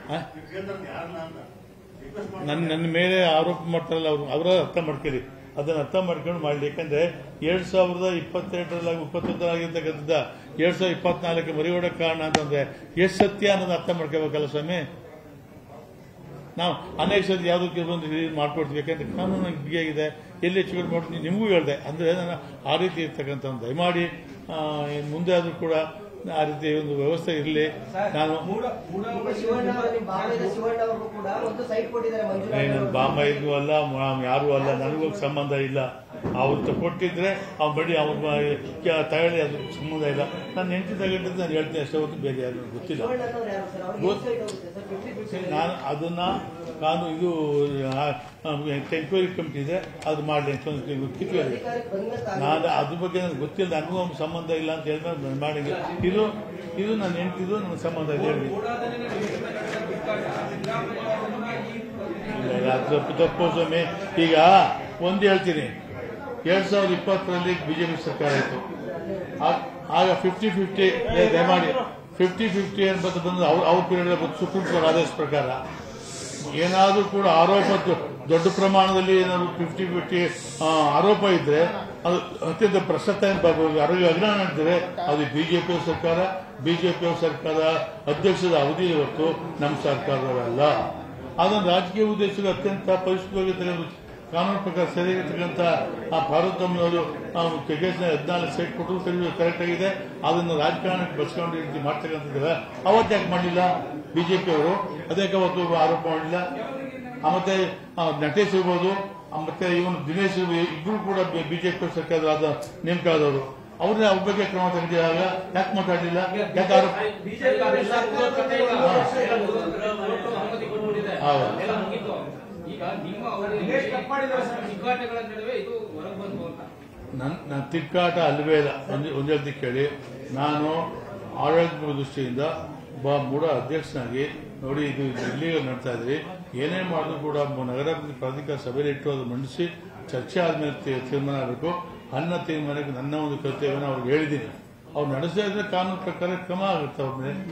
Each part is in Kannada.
ಆ? ನನ್ನ ನನ್ನ ಮೇಲೆ ಆರೋಪ ಮಾಡ್ತಾರಲ್ಲ ಅವ್ರು ಅವರ ಅರ್ಥ ಮಾಡ್ಕೊಳ್ಳಿ ಅದನ್ನ ಅರ್ಥ ಮಾಡ್ಕೊಂಡು ಮಾಡಲಿ ಯಾಕಂದ್ರೆ ಎರಡ್ ಸಾವಿರದ ಇಪ್ಪತ್ತೆರಡರಲ್ಲಿ ಇಪ್ಪತ್ತೊಂದರಾಗಿರ್ತಕ್ಕಂಥದ್ದು ಎರಡ್ ಸಾವಿರದ ಇಪ್ಪತ್ನಾಲ್ಕು ಮರಿಯೋಡಕ್ಕೆ ಕಾರಣ ಅಂತಂದ್ರೆ ಎಷ್ಟು ಸತ್ಯ ಅನ್ನೋದು ಅರ್ಥ ಮಾಡ್ಕೋಬೇಕಲ್ಲ ಸ್ವಾಮಿ ನಾವು ಅನೇಕ ಸತಿ ಯಾವುದೋ ಕೆಲವೊಂದು ರಿಲೀಸ್ ಮಾಡ್ಕೊಡ್ತೀವಿ ಯಾಕಂದ್ರೆ ಕಾನೂನು ಬಿಗಿಯಾಗಿದೆ ಎಲ್ಲಿ ಹೆಚ್ಚು ಕಡಿಮೆ ಮಾಡ್ತೀನಿ ನಿಮಗೂ ಹೇಳಿದೆ ಅಂದ್ರೆ ನಾನು ಆ ರೀತಿ ಇರ್ತಕ್ಕಂಥ ಒಂದು ದಯಮಾಡಿ ಆ, ಇನ್ ಮುಂದೆ ಆದ್ರೂ ಕೂಡ ಆ ರೀತಿ ಒಂದು ವ್ಯವಸ್ಥೆ ಇರಲಿ ನಾನು ನಿಮ್ಮ ಶಿವಣ್ಣ ಅವರ ನಿಮ್ಮ ಭಾವದ ಶಿವಣ್ಣ ಅವರು ಕೂಡ ಒಂದು ಸೈಟ್ ಕೊಟ್ಟಿದ್ದಾರೆ ಮಂಜುನಾಥ್ ನನ್ನ ಅವರು. ಬಾಮ ಇದ್ವು ಅಲ್ಲ ಮ- ಯಾರು ಅಲ್ಲ ನನಗೂ ಸಂಬಂಧ ಇಲ್ಲ ಅವ್ರು ಕೊಟ್ಟಿದ್ರೆ ಅವ್ನು ಬಡಿ ಅವ್ರ ತಗೊಳ್ಳಿ ಅದು ಸಂಬಂಧ ಇಲ್ಲ ನಾನು ಹೆಂಡತಿ ತಗೊಂಡಿದ್ದು ನಾನು ಹೇಳ್ತೀನಿ ಅಷ್ಟೇ ಹೊತ್ತು ಬೇರೆ ಯಾರು ಗೊತ್ತಿಲ್ಲ ಶಿವಣ್ಣ ಅನ್ನೋರು ಯಾರು ಸರ್ ಅವ್ರಿಗೆ ಗೊತ್ತು. ಸೈಟ್ ಹೋಗುತ್ತೆ ಸರ್ ಫಿಫ್ಟಿ ಫಿಫ್ಟಿ ನಾನು ಅದನ್ನ ನಾನು ಇದು ಎಂಕ್ವೈರಿ ಕಮಿಟಿ ಇದೆ ಅದು ಮಾಡಲಿ ಅಂತ ಒಂದು ಕಿತ್ಕೊಳ್ಳಿ ಅಧಿಕಾರಕ್ಕೆ ಬಂದ ನಾನು ಅದ್ರ ಬಗ್ಗೆ ನನಗೆ ಗೊತ್ತಿಲ್ಲ ನನಗೂ ಅವ್ನಿಗೆ ಸಂಬಂಧ ಇಲ್ಲ ಅಂತ ಹೇಳಿದ್ರೆ ನಾನು ಮಾಡಿದ್ದೆ ಇದು ಇದು ನನ್ನ ಹೆಂಡತಿದು ನನಗೆ ಸಂಬಂಧ ಇದೆ ಹೇಳಿ ಇಲ್ಲ, ಇಲ್ಲ, ಅದು ತಪ್ಪು ತಪ್ಪು ಸ್ವಾಮಿ ಈಗ ಒಂದು ಹೇಳ್ತೀನಿ ಎರಡ್ ಸಾವಿರದ ಇಪ್ಪತ್ತರಲ್ಲಿ ಬಿಜೆಪಿ ಸರ್ಕಾರ ಇತ್ತು ಆಗ- ಆಗ ಫಿಫ್ಟಿ ಫಿಫ್ಟಿ ದಯಮಾಡಿ ಫಿಫ್ಟಿ ಫಿಫ್ಟಿ ಅಂತ ಬಂದು ಅವ್ರ ಅವ್ರ ಪೀರಿಯಡ್ ಸುಪ್ರೀಂ ಕೋರ್ಟ್ ಆದೇಶ ಪ್ರಕಾರ ಏನಾದರೂ ಕೂಡ ಆರೋಪ ದೊ- ದೊಡ್ಡ ಪ್ರಮಾಣದಲ್ಲಿ ಏನಾದ್ರು ಫಿಫ್ಟಿ ಫಿಫ್ಟಿ ಆರೋಪ ಇದ್ರೆ ಅದು ಅತ್ಯಂತ ಭ್ರಷ್ಟತೆ ಆರೋಗ್ಯ ಅಜ್ಞಾನ ಇದ್ರೆ ಅದು ಬಿಜೆಪಿ ಸರ್ಕಾರ ಬಿಜೆಪಿ ಸರ್ಕಾರ ಅಧ್ಯಕ್ಷದ ಅವಧಿ ಇವತ್ತು ನಮ್ಮ ಸರ್ಕಾರದವಲ್ಲ ಅದನ್ನು ರಾಜಕೀಯ ಉದ್ದೇಶಕ್ಕೆ ಅತ್ಯಂತ ಪರಿಶುದ್ಧವಾಗಿ ತೆಗೆದು ಕಾನೂನು ಪ್ರಕಾರ ಸರಿಯಾಗಿರ್ತಕ್ಕಂಥ ಆ ಪಾರ್ವತಮ್ಮನವರು ಕೇಸ್ನ ಹದಿನಾಲ್ಕು ಸೈಟ್ ಕೊಟ್ಟು ಸರಿ ಕರೆಕ್ಟ್ ಆಗಿದೆ ಅದನ್ನು ರಾಜಕಾರಣಕ್ಕೆ ಬಳಸ್ಕೊಂಡು ಈ ರೀತಿ ಮಾಡ್ತಕ್ಕಂಥದ್ದಿಲ್ಲ ಅವತ್ತು ಯಾಕೆ ಮಾಡಲಿಲ್ಲ ಬಿಜೆಪಿ ಅವರು ಅದಕ್ಕೆ ಅವತ್ತು ಆರೋಪ ಮಾಡಲಿಲ್ಲ ಆ, ಮತ್ತೆ ಆ, ನಟೇಶ್ ಇರ್ಬೋದು ಆ, ಮತ್ತೆ ಇವನು ದಿನೇಶ್ ಇಬ್ರು ಕೂಡ ಬಿಜೆಪಿ ಸರ್ಕಾರದ ನೇಮಕ ಆದವರು ಅವ್ರನ್ನ ಅವ್ರ ಬಗ್ಗೆ ಕ್ರಮ ತೆಗೆದಿದಾಗ ಯಾಕೆ ಮಾತಾಡಲಿಲ್ಲ ಯಾಕೆ ಆರೋಪ ಬಿಜೆಪಿ ಅದೆಲ್ಲ ಮುಗಿದೋಗ್ತದೆ ಈಗ. ಎಲ್ಲ ಮುಗಿದೋಗ್ತದೆ. ಒಟ್ಟು ಅನುಮತಿ ಕೊಟ್ಬಿಟ್ಟಿದೆ. ಹೌದು. ಎಲ್ಲ ಮುಗೀತು. ಈಗ ನಿಮ್ಮ ಅವಧಿ ಚಿಕ್ಕಾಟಗಳ ನಡುವೆ ಇದು ಹೊರಗೆ ಬಂತು ಅಂತ ನನ್ನ ನನ್ನ ತಿಕ್ಕಾಟ ಅಲ್ವೇ ಇಲ್ಲ ಒಂದು ಒಂದು ಹೇಳ್ತಿ ಕೇಳಿ ನಾನು ಆಡಳಿತ ದೃಷ್ಟಿಯಿಂದ ಒಬ್ಬ ಮೂಡ ಅಧ್ಯಕ್ಷನಾಗಿ ನೋಡಿ ಇದು ಇಲ್ಲಿ ನಡ್ತಾ ಇದ್ರಿ ಏನೇ ಮಾಡಿದ್ರು ಕೂಡ ಮ- ನಗರಾಭಿವೃದ್ಧಿ ಪ್ರಾಧಿಕಾರ ಸಭೆಯಲ್ಲಿ ಇಟ್ಟು ಅದು ಮಂಡಿಸಿ ಚರ್ಚೆ ಆದ್ಮೇಲೆ ತೀ- ತೀರ್ಮಾನ ಆಗಬೇಕು ಅನ್ನ ತೀರ್ಮಾನಕ್ಕೆ ನನ್ನ ಒಂದು ಕರ್ತವ್ಯನ ಅವ್ರಿಗೆ ಹೇಳಿದ್ದೀನಿ ಅವ್ರು ನಡೆಸ್ತಾ ಇದ್ರೆ ಕಾನೂನು ಪ್ರಕಾರ ಕ್ರಮ ಆಗುತ್ತೆ ಅವ್ರ ಮೇಲೆ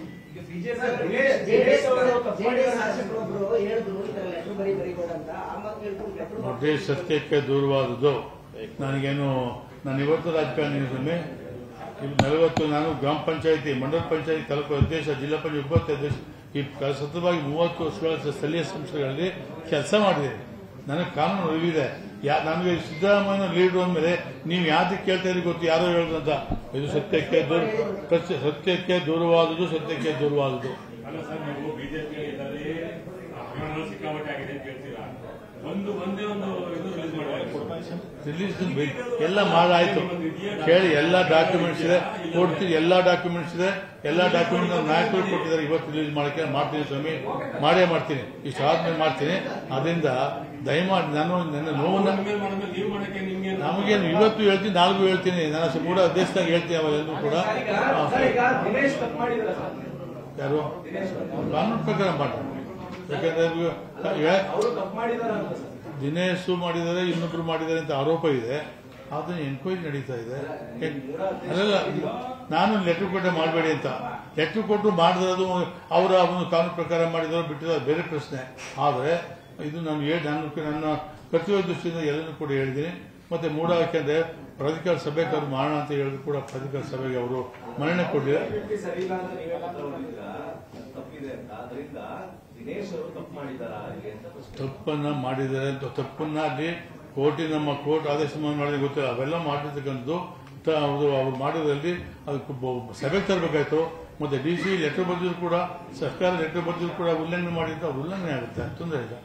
ಜೆಡಿಎಸ್ ಶಾಸಕರೊಬ್ರು ಹೇಳಿದ್ರು ಈ ತರ ಲೆಟರ್ ಬರಿ ಬರಿಬೇಡ ಅಂತ ಆ ಮಾತು ಹೇಳ್ಕೊಂಡು ಲೆಟರ್ ನೋಡ್ರಿ ಸತ್ಯಕ್ಕೆ ದೂರವಾದುದು ನನಗೇನು ನಾನು ಇವತ್ತು ರಾಜಕಾರಣಿ ಸ್ವಾಮಿ ಇಲ್ಲಿ ನಲವತ್ತು ನಾನು ಗ್ರಾಮ ಪಂಚಾಯತಿ ಮಂಡಲ ಪಂಚಾಯತಿ ತಾಲೂಕು ಅಧ್ಯಕ್ಷ ಜಿಲ್ಲಾ ಪಂಚಾಯತ್ ಉಪಾಧ್ಯಕ್ಷ ಅಧ್ಯಕ್ಷ ಈ ಕ- ಸತತವಾಗಿ ಮೂವತ್ತು ವರ್ಷಗಳ ಸ್ಥಳೀಯ ಸಂಸ್ಥೆಗಳಲ್ಲಿ ಕೆಲಸ ಮಾಡಿದೆ ನನಗೆ ಕಾನೂನು ಅರಿವಿದೆ ಯಾ ನನಗೆ ಸಿದ್ದರಾಮಯ್ಯ ಲೀಡರ್ ಅಂದಮೇಲೆ ನೀವು ಯಾವ್ದಕ್ಕೆ ಕೇಳ್ತಾ ಇದ್ದೀರಿ ಗೊತ್ತು ಯಾರೋ ಹೇಳುದಂತ ಇದು ಸತ್ಯಕ್ಕೆ ದೂರ ಸತ್ಯ- ಸತ್ಯಕ್ಕೆ ದೂರವಾದುದು ಸತ್ಯಕ್ಕೆ ದೂರವಾದುದು ಅಲ್ಲ ಸರ್ ನೀವು ಬಿಜೆಪಿ ಇದರಲ್ಲಿ ಹಗರಣಗಳು ಸಿಕ್ಕಾಪಟ್ಟೆ ಆಗಿದೆ ಅಂತ ಹೇಳ್ತೀರಾ ಒಂದು ಒಂದೇ ಒಂದು ಇದು ರಿಲೀಸ್ ಮಾಡಬೇಕು ರಿಲೀಸ್ ಎಲ್ಲ ಮಾಡಾಯ್ತು ಕೇಳಿ ಎಲ್ಲ ಡಾಕ್ಯುಮೆಂಟ್ಸ್ ಇದೆ ಕೊಡ್ತೀವಿ ಎಲ್ಲ ಡಾಕ್ಯುಮೆಂಟ್ಸ್ ಇದೆ ಎಲ್ಲ ಡಾಕ್ಯುಮೆಂಟ್ ನಾಯಕರು ಕೊಟ್ಟಿದ್ದಾರೆ ಇವತ್ತು ರಿಲೀಸ್ ಮಾಡಕ್ಕೆ ಮಾಡ್ತೀನಿ ಸ್ವಾಮಿ ಮಾಡೇ ಮಾಡ್ತೀನಿ ಇಷ್ಟು ಆದ್ಮೇಲೆ ಮಾಡ್ತೀನಿ ಅದರಿಂದ ದಯಮಾಡಿ ನಾನು ನನ್ನ ನೋವನ್ನ ಆಮೇಲೆ ಮಾಡಿದ್ಮೇಲೆ ನೀವು ಮಾಡಕ್ಕೆ ನಿಮ್ಗೆ ನಮಗೇನು ಇವತ್ತು ಹೇಳ್ತೀನಿ ನಾಲ್ಕು ಹೇಳ್ತೀನಿ ನಾನು ಕೂಡ ಅಧ್ಯಕ್ಷದಾಗ ಹೇಳ್ತೀನಿ ಅವಾಗ ಎಲ್ಲರೂ ಕೂಡ ಆ, ದಿನೇಶ್ ತಪ್ಪು ಮಾಡಿದ್ರ ಸರ್ ಯಾರು ಕಾನೂನು ಪ್ರಕಾರ ಮಾಡ್ತಾರೆ ಯಾಕಂದ್ರೆ ಇವ್ರು- ಈಗ ಅವರು ತಪ್ಪು ಮಾಡಿದಾರ ಅಂತ ಸರ್ ದಿನೇಶು ಮಾಡಿದ್ದಾರೆ ಇನ್ನೊಬ್ರು ಮಾಡಿದ್ದಾರೆ ಅಂತ ಆರೋಪ ಇದೆ ಅದನ್ನ ಎನ್ಕ್ವೈರಿ ನಡೀತಾ ಇದೆ ಅಲ್ಲಲ್ಲ ನಾನು ಲೆಟರ್ ಕೊಟ್ಟೆ ಮಾಡಬೇಡಿ ಅಂತ ಲೆಟರ್ ಕೊಟ್ಟು ಮಾಡಿದ್ರದು ಅವರ ಒಂದು ಕಾನೂನು ಪ್ರಕಾರ ಮಾಡಿದ್ರು ಬಿಟ್ಟಿರೋ ಅದು ಬೇರೆ ಪ್ರಶ್ನೆ ಆದರೆ ಇದು ನಾನು ಹೇಳಿ ನಾನು ನನ್ನ ಕರ್ತವ್ಯ ದೃಷ್ಟಿಯಿಂದ ಎಲ್ಲನೂ ಕೂಡ ಹೇಳಿದ್ದೀನಿ ಮತ್ತೆ ಮೂಡ ಯಾಕೆಂದ್ರೆ ಪ್ರಾಧಿಕಾರ ಸಭೆ ಕರೆದು ಮಾಡೋಣ ಅಂತ ಹೇಳಿದ್ರು ಕೂಡ ಪ್ರಾಧಿಕಾರ ಸಭೆಗೆ ಅವರು ಮನ್ನಣೆ ಕೊಡಲಿಲ್ಲ ಸರಿ ಇಲ್ಲ ಅಂತ ನೀವೆಲ್ಲ ಈಗ ತಪ್ಪಿದೆ ಅಂತ ಅದರಿಂದ ದಿನೇಶ್ ಅವರು ತಪ್ಪು ಮಾಡಿದಾರ ಅಲ್ಲಿ ಅಂತ ಪ್ರಶ್ನೆ ತಪ್ಪನ್ನ ಮಾಡಿದ್ದಾರೆ ಅಂತ ತಪ್ಪನ್ನ ಅಲ್ಲಿ ಕೋರ್ಟಿ ನಮ್ಮ ಕೋರ್ಟ್ ಆದೇಶ ಮಾಡಿದ್ರೆ ಗೊತ್ತಿಲ್ಲ ಅವೆಲ್ಲ ಮಾಡಿರ್ತಕ್ಕಂಥದ್ದು ತ- ಅವ್ರು ಅವ್ರು ಮಾಡಿದ್ರಲ್ಲಿ ಅದಕ್ಕೆ ಬ- ಸಭೆಗೆ ತರಬೇಕಾಯ್ತು ಮತ್ತೆ ಡಿ ಸಿ ಲೆಟರ್ ಬರೆದಿದ್ರು ಕೂಡ ಸರ್ಕಾರ ಲೆಟರ್ ಬರೆದಿದ್ರು ಕೂಡ ಉಲ್ಲಂಘನೆ ಮಾಡಿದ್ರೆ ಅದು ಉಲ್ಲಂಘನೆ ಆಗುತ್ತೆ ತೊಂದರೆ ಇಲ್ಲ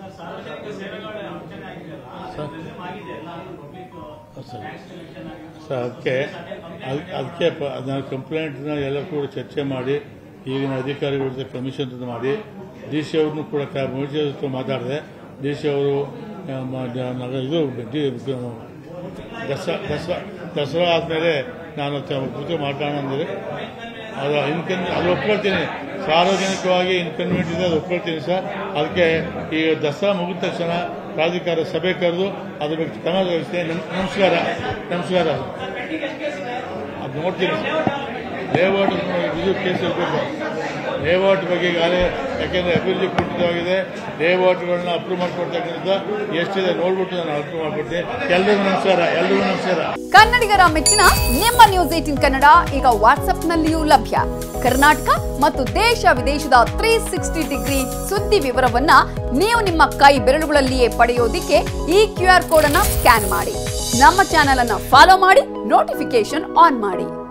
ಸರ್ ಸರ್ ಅದಕ್ಕೆ ಅದಕ್ಕೆ ಅದಕ್ಕೆ ಪ- ಅದನ್ನ ಕಂಪ್ಲೇಂಟ್ನ ಎಲ್ಲ ಕೂಡ ಚರ್ಚೆ ಮಾಡಿ ಈಗಿನ ಅಧಿಕಾರಿಗಳ ಜೊತೆ ಕಮಿಷನ್ ಅಂತ ಮಾಡಿ ಡಿ ಸಿ ಅವ್ರನ್ನೂ ಕೂಡ ಕ- ಮೋದಿ ಅವ್ರ ಜೊತೆ ಮಾತಾಡಿದೆ ಡಿ ಸಿ ಅವರು ಆ, ಮ- ಡ- ನಗ- ಇದು ಡಿ- ದಸರಾ ದಸರಾ ದಸರಾ ಆದಮೇಲೆ ನಾನು ತ- ಕೂತು ಮಾತಾಡೋಣ ಅಂದರೆ ಅದು ಇನ್ಕನ್ ಅದು ಒಪ್ಕೊಳ್ತೀನಿ ಸಾರ್ವಜನಿಕವಾಗಿ ಇನ್ಕನ್ವೀನಿಯಂಟ್ ಇದೆ ಅದು ಒಪ್ಕೊಳ್ತೀನಿ ಸರ್ ಅದಕ್ಕೆ ಈ ದಸರಾ ಮುಗಿದ ತಕ್ಷಣ ಪ್ರಾಧಿಕಾರ ಸಭೆ ಕರೆದು ಅದ್ರ ಬಗ್ಗೆ ಕ್ರಮ ವಹಿಸ್ತೇನೆ ನಮ್- ನಮಸ್ಕಾರ ನಮಸ್ಕಾರ ಅದು ನೋಡ್ತೀನಿ ಲೇಔಟ್ ಇದು ಕೇಸ್ ಇರಬೇಕು ಲೇಔಟ್ ಬಗ್ಗೆ ಈಗಾಗಲೇ ಯಾಕೆಂದರೆ ಅಭಿವೃದ್ಧಿ ಕುಂಠಿತವಾಗಿದೆ ಲೇಔಟ್ಗಳನ್ನ ಅಪ್ರೂವ್ ಮಾಡಿಕೊಡ್ತಕ್ಕಂಥ ಎಷ್ಟಿದೆ ನೋಡ್ಬಿಟ್ಟು ನಾನು ಅಪ್ರೂವ್ ಮಾಡ್ಕೊಡ್ತೀನಿ ಎಲ್ರಿಗೂ ನಮಸ್ಕಾರ ಎಲ್ರಿಗೂ ನಮಸ್ಕಾರ ಕನ್ನಡಿಗರ ಮೆಚ್ಚಿನ ನಿಮ್ಮ ನ್ಯೂಸ್ ಏಟಿನ್ ಕನ್ನಡ ಈಗ ವಾಟ್ಸ್ಆಪ್ನಲ್ಲಿಯೂ ಲಭ್ಯ ಕರ್ನಾಟಕ ಮತ್ತು ದೇಶ ವಿದೇಶದ ತ್ರೀ ಸಿಕ್ಸ್ಟಿ ಡಿಗ್ರಿ ಸುದ್ದಿ ವಿವರವನ್ನ ನೀವು ನಿಮ್ಮ ಕೈ ಬೆರಳುಗಳಲ್ಲಿಯೇ ಪಡೆಯೋದಿಕ್ಕೆ ಈ ಕ್ಯೂ ಆರ್ ಕೋಡ್ ಅನ್ನ ಸ್ಕ್ಯಾನ್ ಮಾಡಿ ನಮ್ಮ ಚಾನೆಲ್ ಅನ್ನ ಫಾಲೋ ಮಾಡಿ ನೋಟಿಫಿಕೇಶನ್ ಆನ್ ಮಾಡಿ